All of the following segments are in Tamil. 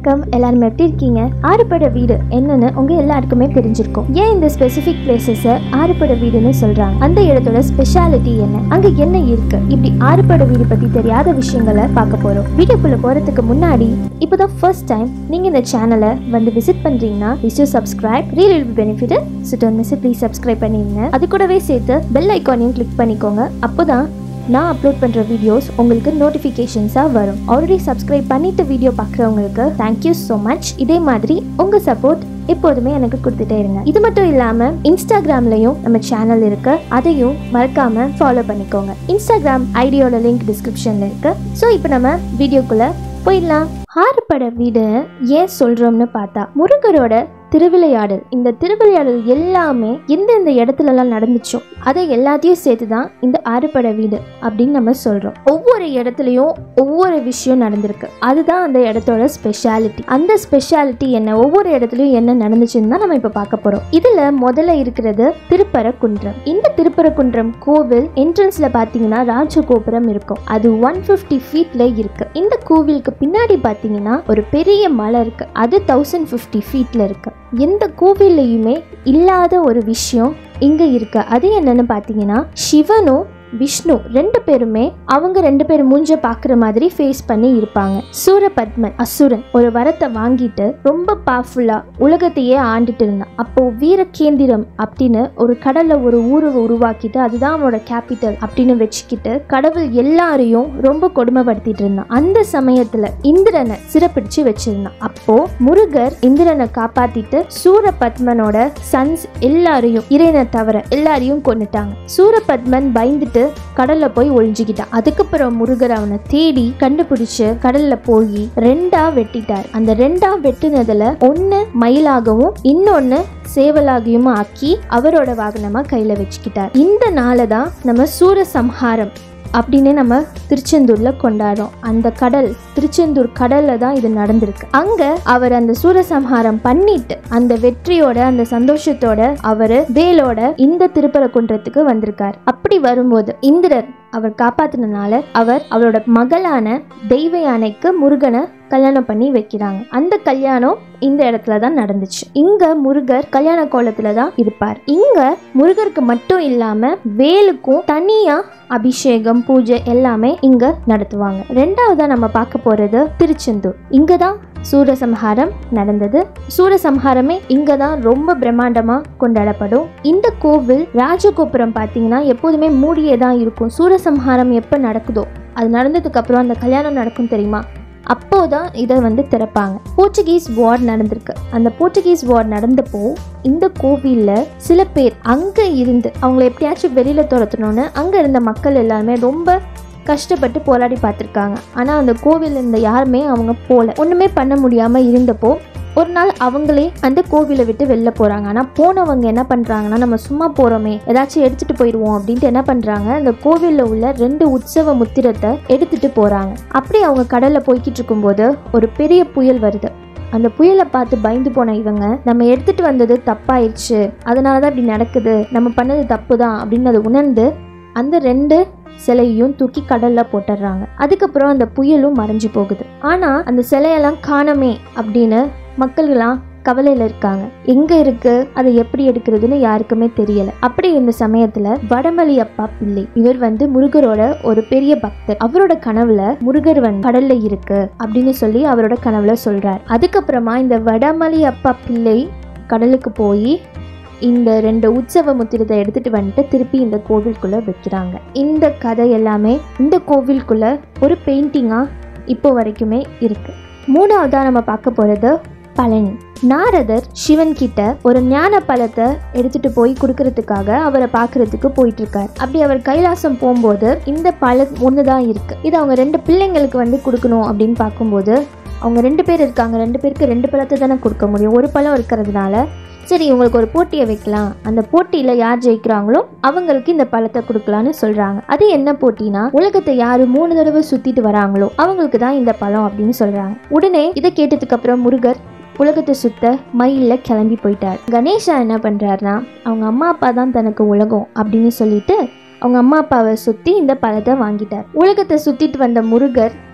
வணக்கம் எல்லாரும் எப்படி இருக்கீங்க ஆறுபட வீடு என்னன்னு உங்க எல்லாருக்குமே தெரிஞ்சிருக்கும் ஏன் இந்த ஸ்பெசிபிக் பிளேசஸ் ஆறுபட வீடுன்னு சொல்றாங்க அந்த இடத்தோட ஸ்பெஷாலிட்டி என்ன அங்க என்ன இருக்கு இப்படி ஆறுபட வீடு பத்தி தெரியாத விஷயங்களை பார்க்க போறோம் வீடியோக்குள்ள போறதுக்கு முன்னாடி இப்போதான் ஃபர்ஸ்ட் டைம் நீங்க இந்த சேனலை வந்து விசிட் பண்றீங்கன்னா please do subscribe real will benefit so don't miss please subscribe பண்ணிடுங்க அது கூடவே சேர்த்து பெல் ஐக்கானையும் கிளிக் பண்ணிக்கோங்க அப்போதான் நான் அப்லோட் பண்ணுற வீடியோஸ் உங்களுக்கு நோட்டிஃபிகேஷன்ஸாக வரும் ஆல்ரெடி சப்ஸ்கிரைப் பண்ணிட்டு வீடியோ பார்க்குறவங்களுக்கு தேங்க்யூ ஸோ மச் இதே மாதிரி உங்கள் சப்போர்ட் எப்போதுமே எனக்கு கொடுத்துட்டே இருங்க இது மட்டும் இல்லாமல் இன்ஸ்டாகிராம்லையும் நம்ம சேனல் இருக்கு அதையும் மறக்காம ஃபாலோ பண்ணிக்கோங்க இன்ஸ்டாகிராம் ஐடியோட லிங்க் டிஸ்கிரிப்ஷனில் இருக்கு ஸோ இப்போ நம்ம வீடியோக்குள்ள போயிடலாம் ஆறுபட வீடு ஏன் சொல்றோம்னு பார்த்தா முருகரோட திருவிளையாடல் இந்த திருவிளையாடல் எல்லாமே எந்தெந்த இடத்துலலாம் நடந்துச்சோ அதை எல்லாத்தையும் சேர்த்து தான் இந்த ஆறுபட வீடு அப்படின்னு நம்ம சொல்கிறோம் ஒவ்வொரு இடத்துலையும் ஒவ்வொரு விஷயம் நடந்திருக்கு அதுதான் அந்த இடத்தோட ஸ்பெஷாலிட்டி அந்த ஸ்பெஷாலிட்டி என்ன ஒவ்வொரு இடத்துலையும் என்ன நடந்துச்சுன்னு தான் நம்ம இப்போ பார்க்க போகிறோம் இதில் முதல்ல இருக்கிறது திருப்பரங்குன்றம் இந்த திருப்பரங்குன்றம் கோவில் என்ட்ரன்ஸ்ல பார்த்தீங்கன்னா ராஜகோபுரம் இருக்கும் அது ஒன் ஃபிஃப்டி ஃபீட்ல இருக்கு இந்த கோவிலுக்கு பின்னாடி பார்த்தீங்கன்னா ஒரு பெரிய மலை இருக்கு அது தௌசண்ட் ஃபிஃப்டி ஃபீட்ல இருக்கு எந்த கோவில்லையுமே இல்லாத ஒரு விஷயம் இங்க இருக்கு அது என்னன்னு பார்த்தீங்கன்னா சிவனும் விஷ்ணு ரெண்டு பேருமே அவங்க ரெண்டு பேரும் மூஞ்ச பார்க்குற மாதிரி ஃபேஸ் பண்ணி இருப்பாங்க சூரபத்மன் அசுரன் ஒரு வரத்தை வாங்கிட்டு ரொம்ப பவர்ஃபுல்லா உலகத்தையே ஆண்டுட்டு இருந்தான் அப்போ வீரகேந்திரம் அப்படின்னு ஒரு கடல்ல ஒரு ஊரை உருவாக்கிட்டு அதுதான் அவனோட கேபிட்டல் அப்படின்னு வச்சுக்கிட்டு கடவுள் எல்லாரையும் ரொம்ப கொடுமைப்படுத்திட்டு இருந்தான் அந்த சமயத்துல இந்திரனை சிறப்பிடிச்சு வச்சிருந்தான் அப்போ முருகர் இந்திரனை காப்பாத்திட்டு சூரபத்மனோட சன்ஸ் எல்லாரையும் இறைனை தவிர எல்லாரையும் கொன்னுட்டாங்க சூரபத்மன் பயந்துட்டு கடல்ல போய் ஒளிஞ்சுக்கிட்டான் அதுக்கப்புறம் முருகர் அவனை தேடி கண்டுபிடிச்சு கடல்ல போய் ரெண்டா வெட்டிட்டார் அந்த ரெண்டா வெட்டுனதுல ஒன்னு மயிலாகவும் இன்னொன்னு சேவலாகியும் ஆக்கி அவரோட வாகனமா கையில வச்சுக்கிட்டார் இந்த நாளை தான் நம்ம சூரசம்ஹாரம் அப்படின்னு நம்ம திருச்செந்தூர்ல கொண்டாடுறோம் அந்த கடல் திருச்செந்தூர் கடல்ல தான் இது நடந்திருக்கு அங்க அவர் அந்த சூரசம்ஹாரம் பண்ணிட்டு அந்த வெற்றியோட அந்த சந்தோஷத்தோட அவர் வேலோட இந்த திருப்பரங்குன்றத்துக்கு வந்திருக்கார் அப்படி வரும்போது இந்திரர் அவர் காப்பாத்தினால அவர் அவரோட மகளான தெய்வ யானைக்கு முருகனை கல்யாணம் பண்ணி வைக்கிறாங்க அந்த கல்யாணம் இந்த இடத்துல தான் நடந்துச்சு இங்க முருகர் கல்யாண கோலத்துல தான் இருப்பார் இங்க முருகருக்கு மட்டும் இல்லாம வேலுக்கும் தனியா அபிஷேகம் பூஜை எல்லாமே இங்க நடத்துவாங்க ரெண்டாவதா நம்ம பார்க்க போறது திருச்செந்தூர் இங்க தான் சூரசம்ஹாரம் நடந்தது சூரசம்ஹாரமே இங்க தான் ரொம்ப பிரம்மாண்டமா கொண்டாடப்படும் இந்த கோவில் ராஜகோபுரம் பார்த்தீங்கன்னா எப்போதுமே மூடியே தான் இருக்கும் சூரசம்ஹாரம் எப்போ நடக்குதோ அது நடந்ததுக்கு அப்புறம் அந்த கல்யாணம் நடக்கும் தெரியுமா அப்போதான் இதை வந்து திறப்பாங்க போர்ச்சுகீஸ் வார் நடந்திருக்கு அந்த போர்ச்சுகீஸ் வார் நடந்தப்போ இந்த கோவிலில் சில பேர் அங்கே இருந்து அவங்கள எப்படியாச்சும் வெளியில் துரத்தணும்னு அங்கே இருந்த மக்கள் எல்லாருமே ரொம்ப கஷ்டப்பட்டு போராடி பார்த்துருக்காங்க ஆனால் அந்த கோவில் இருந்த யாருமே அவங்க போகல ஒன்றுமே பண்ண முடியாமல் இருந்தப்போ ஒரு நாள் அவங்களே அந்த கோவிலை விட்டு வெளில போகிறாங்க ஆனால் போனவங்க என்ன பண்ணுறாங்கன்னா நம்ம சும்மா போகிறோமே ஏதாச்சும் எடுத்துகிட்டு போயிடுவோம் அப்படின்ட்டு என்ன பண்ணுறாங்க அந்த கோவிலில் உள்ள ரெண்டு உற்சவ முத்திரத்தை எடுத்துகிட்டு போகிறாங்க அப்படி அவங்க கடலில் போய்கிட்டு இருக்கும்போது ஒரு பெரிய புயல் வருது அந்த புயலை பார்த்து பயந்து போன இவங்க நம்ம எடுத்துட்டு வந்தது தப்பாயிருச்சு அதனால தான் இப்படி நடக்குது நம்ம பண்ணது தப்பு தான் அப்படின்னு அதை உணர்ந்து அந்த ரெண்டு சிலையையும் தூக்கி கடல்ல போட்டுடுறாங்க அதுக்கப்புறம் அந்த புயலும் மறைஞ்சு போகுது ஆனா அந்த சிலையெல்லாம் காணமே அப்படின்னு மக்கள்லாம் கவலையில இருக்காங்க எங்க இருக்கு அதை எப்படி எடுக்கிறதுன்னு யாருக்குமே தெரியல அப்படி இந்த சமயத்துல வடமலி அப்பா பிள்ளை இவர் வந்து முருகரோட ஒரு பெரிய பக்தர் அவரோட கனவுல முருகர் வந்து கடல்ல இருக்கு அப்படின்னு சொல்லி அவரோட கனவுல சொல்றார் அதுக்கப்புறமா இந்த வடமலி அப்பா பிள்ளை கடலுக்கு போய் இந்த ரெண்டு உற்சவ முத்திரத்தை எடுத்துட்டு வந்துட்டு திருப்பி இந்த கோவிலுக்குள்ள வைக்கிறாங்க இந்த கதை எல்லாமே இந்த கோவிலுக்குள்ள ஒரு பெயிண்டிங்கா இப்போ வரைக்குமே இருக்கு மூணாவதா நம்ம பார்க்க போறது பழனி நாரதர் சிவன் கிட்ட ஒரு ஞான பழத்தை எடுத்துட்டு போய் கொடுக்கறதுக்காக அவரை பார்க்கறதுக்கு போயிட்டு இருக்காரு அப்படி அவர் கைலாசம் போகும்போது இந்த பழம் ஒன்று தான் இருக்கு இது அவங்க ரெண்டு பிள்ளைங்களுக்கு வந்து கொடுக்கணும் அப்படின்னு பார்க்கும்போது அவங்க ரெண்டு பேர் இருக்காங்க ரெண்டு பேருக்கு ரெண்டு பழத்தை தானே கொடுக்க முடியும் ஒரு பழம் இருக்கிறதுனால சரி இவங்களுக்கு ஒரு போட்டியை வைக்கலாம் அந்த போட்டியில் யார் ஜெயிக்கிறாங்களோ அவங்களுக்கு இந்த பழத்தை கொடுக்கலான்னு சொல்கிறாங்க அது என்ன போட்டினா உலகத்தை யார் மூணு தடவை சுற்றிட்டு வராங்களோ அவங்களுக்கு தான் இந்த பழம் அப்படின்னு சொல்கிறாங்க உடனே இதை கேட்டதுக்கு அப்புறம் முருகர் உலகத்தை சுத்த மயிலில் கிளம்பி போயிட்டார் கணேஷா என்ன பண்ணுறாருனா அவங்க அம்மா அப்பா தான் தனக்கு உலகம் அப்படின்னு சொல்லிட்டு அவங்க அம்மா அப்பாவை சுற்றி இந்த பழத்தை வாங்கிட்டார் உலகத்தை சுற்றிட்டு வந்த முருகர்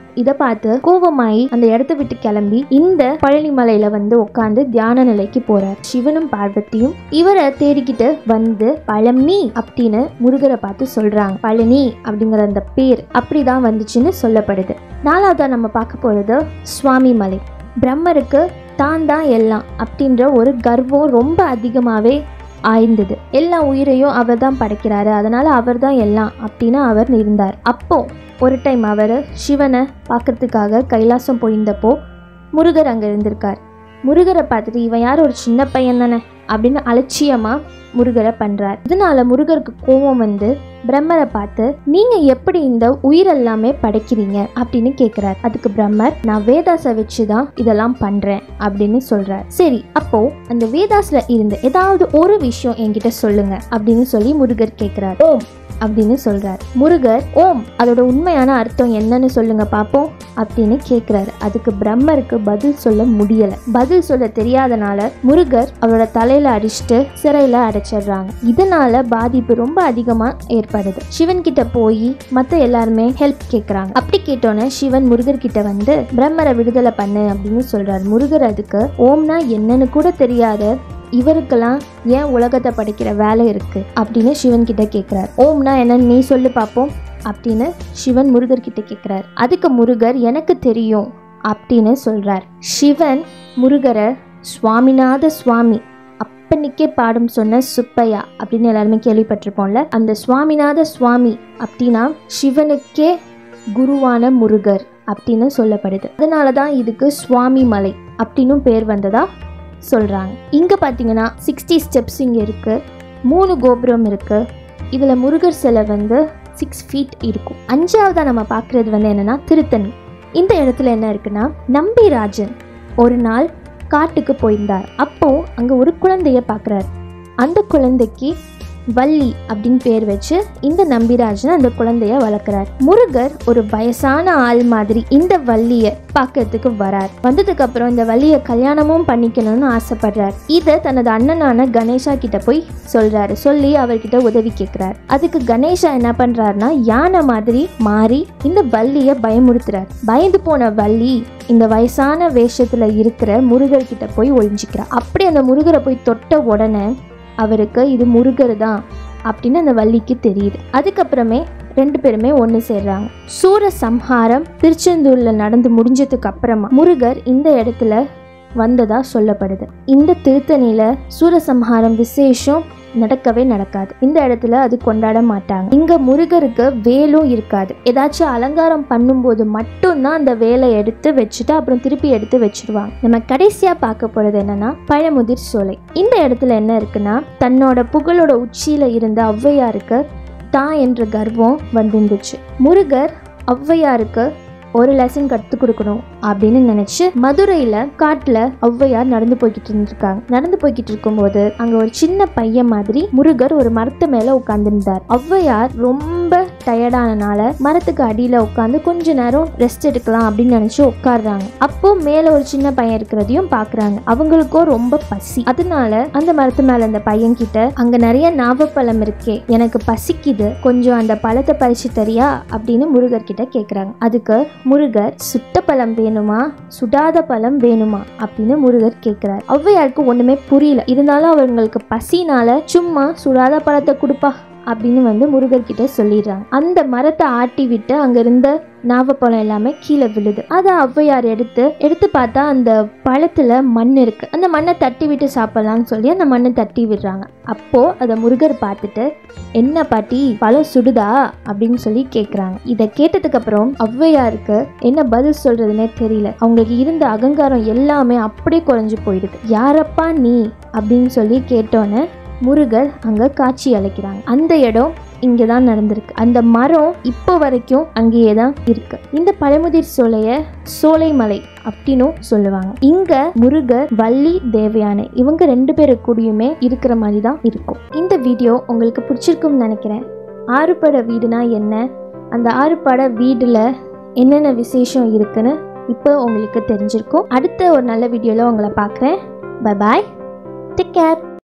இதை பார்த்து கோபமாயி அந்த இடத்த விட்டு கிளம்பி இந்த பழனி மலையில வந்து உட்காந்து தியான நிலைக்கு போறார் சிவனும் பார்வதியும் இவரை தேடிக்கிட்டு வந்து பழமி அப்படின்னு முருகரை பார்த்து சொல்றாங்க பழனி அப்படிங்கிற அந்த பேர் அப்படிதான் வந்துச்சுன்னு சொல்லப்படுது நாலாவதா நம்ம பார்க்க போறது சுவாமி மலை பிரம்மருக்கு தான் தான் எல்லாம் அப்படின்ற ஒரு கர்வம் ரொம்ப அதிகமாகவே ஆய்ந்தது எல்லா உயிரையும் அவர் தான் படைக்கிறாரு அதனால அவர் தான் எல்லாம் அப்படின்னு அவர் இருந்தார் அப்போ ஒரு டைம் அவர் சிவனை பார்க்கறதுக்காக கைலாசம் போயிருந்தப்போ முருகர் அங்கே இருந்திருக்கார் முருகரை பார்த்துட்டு இவன் யார் ஒரு சின்ன பையன் தானே அப்படின்னு அலட்சியமா முருகரை பண்றார் இதனால முருகருக்கு கோபம் வந்து பிரம்மரை பார்த்து நீங்க எப்படி இந்த உயிரெல்லாமே படைக்கிறீங்க அப்படின்னு கேக்குறார் அதுக்கு பிரம்மர் நான் வேதாஸை வச்சு தான் இதெல்லாம் பண்றேன் அப்படின்னு சொல்றார் சரி அப்போ அந்த வேதாஸ்ல இருந்து ஏதாவது ஒரு விஷயம் என்கிட்ட சொல்லுங்க அப்படின்னு சொல்லி முருகர் கேக்குறார் ஓம் அப்படின்னு சொல்றார் முருகர் ஓம் அதோட உண்மையான அர்த்தம் என்னன்னு சொல்லுங்க பாப்போம் அப்படின்னு கேக்குறாரு அதுக்கு பிரம்மருக்கு பதில் சொல்ல முடியல பதில் சொல்ல தெரியாதனால முருகர் அவரோட தலையில அடிச்சுட்டு சிறையில அடைச்சிடுறாங்க இதனால பாதிப்பு ரொம்ப அதிகமா ஏற்படுது சிவன் கிட்ட போய் மத்த எல்லாருமே ஹெல்ப் கேக்குறாங்க அப்படி கேட்டோன்னே சிவன் முருகர் கிட்ட வந்து பிரம்மரை விடுதலை பண்ணு அப்படின்னு சொல்றாரு முருகர் அதுக்கு ஓம்னா என்னன்னு கூட தெரியாத இவருக்கெல்லாம் ஏன் உலகத்தை படைக்கிற வேலை இருக்கு அப்படின்னு சிவன் கிட்ட கேட்குறார் ஓம்னா என்னன்னு நீ சொல்லு பார்ப்போம் அப்படின்னு சிவன் முருகர் கிட்ட கேட்குறார் அதுக்கு முருகர் எனக்கு தெரியும் அப்படின்னு சொல்றார் சிவன் முருகரை சுவாமிநாத சுவாமி அப்பனிக்கே பாடம் சொன்ன சுப்பையா அப்படின்னு எல்லாருமே கேள்விப்பட்டிருப்போம்ல அந்த சுவாமிநாத சுவாமி அப்படின்னா சிவனுக்கே குருவான முருகர் அப்படின்னு சொல்லப்படுது அதனால தான் இதுக்கு சுவாமி மலை அப்படின்னும் பேர் வந்ததா சொல்கிறாங்க இங்கே பார்த்தீங்கன்னா சிக்ஸ்டி ஸ்டெப்ஸ் இங்கே இருக்குது மூணு கோபுரம் இருக்குது இதில் முருகர் சிலை வந்து சிக்ஸ் ஃபீட் இருக்கும் அஞ்சாவதாக நம்ம பார்க்குறது வந்து என்னென்னா திருத்தணி இந்த இடத்துல என்ன இருக்குன்னா நம்பிராஜன் ஒரு நாள் காட்டுக்கு போயிருந்தார் அப்போ அங்கே ஒரு குழந்தைய பார்க்குறாரு அந்த குழந்தைக்கு வள்ளி அப்படின்னு பேர் வச்சு இந்த நம்பிராஜன் அந்த குழந்தைய வளர்க்குறார் முருகர் ஒரு வயசான ஆள் மாதிரி இந்த வள்ளிய பார்க்கறதுக்கு வரார் வந்ததுக்கு அப்புறம் இந்த வள்ளிய கல்யாணமும் பண்ணிக்கணும்னு ஆசைப்படுறார் இதை தனது அண்ணனான கணேஷா கிட்ட போய் சொல்றாரு சொல்லி அவர்கிட்ட உதவி கேட்கிறார் அதுக்கு கணேஷா என்ன பண்றாருன்னா யானை மாதிரி மாறி இந்த வள்ளிய பயமுறுத்துறார் பயந்து போன வள்ளி இந்த வயசான வேஷத்துல இருக்கிற முருகர் கிட்ட போய் ஒளிஞ்சிக்கிறா அப்படி அந்த முருகரை போய் தொட்ட உடனே அவருக்கு இது முருகர் தான் அப்படின்னு அந்த வள்ளிக்கு தெரியுது அதுக்கப்புறமே ரெண்டு பேருமே ஒன்று சேர்றாங்க சூர சம்ஹாரம் திருச்செந்தூர்ல நடந்து முடிஞ்சதுக்கு அப்புறமா முருகர் இந்த இடத்துல வந்ததா சொல்லப்படுது இந்த திருத்தணியில சூரசம்ஹாரம் விசேஷம் நடக்கவே நடக்காது இந்த இடத்துல அது கொண்டாட மாட்டாங்க இங்க முருகருக்கு வேலும் இருக்காது ஏதாச்சும் அலங்காரம் பண்ணும்போது மட்டும்தான் அந்த வேலை எடுத்து வச்சுட்டு அப்புறம் திருப்பி எடுத்து வச்சிருவாங்க நம்ம கடைசியா பார்க்க போறது என்னன்னா பழமுதிர் சோலை இந்த இடத்துல என்ன இருக்குன்னா தன்னோட புகழோட உச்சியில இருந்த ஔவையாருக்கு தான் என்ற கர்வம் வந்துருந்துச்சு முருகர் ஔவையாருக்கு ஒரு லெசன் கற்றுக் கொடுக்கணும் அப்படின்னு நினைச்சு மதுரையில காட்டுல ஔவையார் நடந்து போய்கிட்டு இருந்திருக்காங்க நடந்து போய்கிட்டு இருக்கும்போது அங்க ஒரு சின்ன பையன் மாதிரி முருகர் ஒரு மரத்து மேல உட்கார்ந்துருந்தார் ஔவையார் ரொம்ப டயர்டானனால மரத்துக்கு அடியில உட்காந்து கொஞ்ச நேரம் ரெஸ்ட் எடுக்கலாம் அப்படின்னு நினைச்சு உட்கார்றாங்க அப்போ மேல ஒரு சின்ன பையன் இருக்கிறதையும் பாக்குறாங்க அவங்களுக்கும் ரொம்ப பசி அதனால அந்த மரத்து மேல அந்த பையன் கிட்ட அங்க நிறைய நாவப்பழம் இருக்கே எனக்கு பசிக்குது கொஞ்சம் அந்த பழத்தை பறிச்சு தரியா அப்படின்னு முருகர் கிட்ட கேக்குறாங்க அதுக்கு முருகர் சுட்ட பழம் வேணுமா சுடாத பழம் வேணுமா அப்படின்னு முருகர் கேட்கிறார் ஔவையாருக்கு ஒண்ணுமே புரியல இருந்தாலும் அவங்களுக்கு பசினால சும்மா சுடாத பழத்தை கொடுப்பா அப்படின்னு வந்து முருகர்கிட்ட சொல்லிடுறாங்க அந்த மரத்தை ஆட்டி விட்டு அங்க இருந்த நாவப்பழம் எல்லாமே கீழே விழுது அதை ஔவையார் எடுத்து எடுத்து பார்த்தா அந்த பழத்துல மண் இருக்கு அந்த மண்ணை தட்டி விட்டு சாப்பிடலாம்னு சொல்லி அந்த மண்ணை தட்டி விடுறாங்க அப்போ அதை முருகர் பார்த்துட்டு என்ன பாட்டி பழம் சுடுதா அப்படின்னு சொல்லி கேட்குறாங்க இதை கேட்டதுக்கு அப்புறம் ஔவையாருக்கு என்ன பதில் சொல்றதுனே தெரியல அவங்களுக்கு இருந்த அகங்காரம் எல்லாமே அப்படியே குறைஞ்சு போயிடுது யாரப்பா நீ அப்படின்னு சொல்லி கேட்டோன்னே முருகர் அங்க காட்சி அளிக்கிறாங்க அந்த இடம் இங்கே தான் நடந்திருக்கு அந்த மரம் இப்போ வரைக்கும் அங்கேயே தான் இருக்கு இந்த பழமுதிர் சோலைய சோலைமலை அப்படின்னும் சொல்லுவாங்க இங்க முருகர் வள்ளி தேவயானை இவங்க ரெண்டு பேரு கூடயுமே இருக்கிற மாதிரி தான் இருக்கும் இந்த வீடியோ உங்களுக்கு பிடிச்சிருக்கும்னு நினைக்கிறேன் ஆறுபட வீடுனா என்ன அந்த ஆறுபட வீடுல என்னென்ன விசேஷம் இருக்குன்னு இப்போ உங்களுக்கு தெரிஞ்சிருக்கும் அடுத்த ஒரு நல்ல வீடியோவில் உங்களை பார்க்குறேன் பை பாய் டேக் கேர்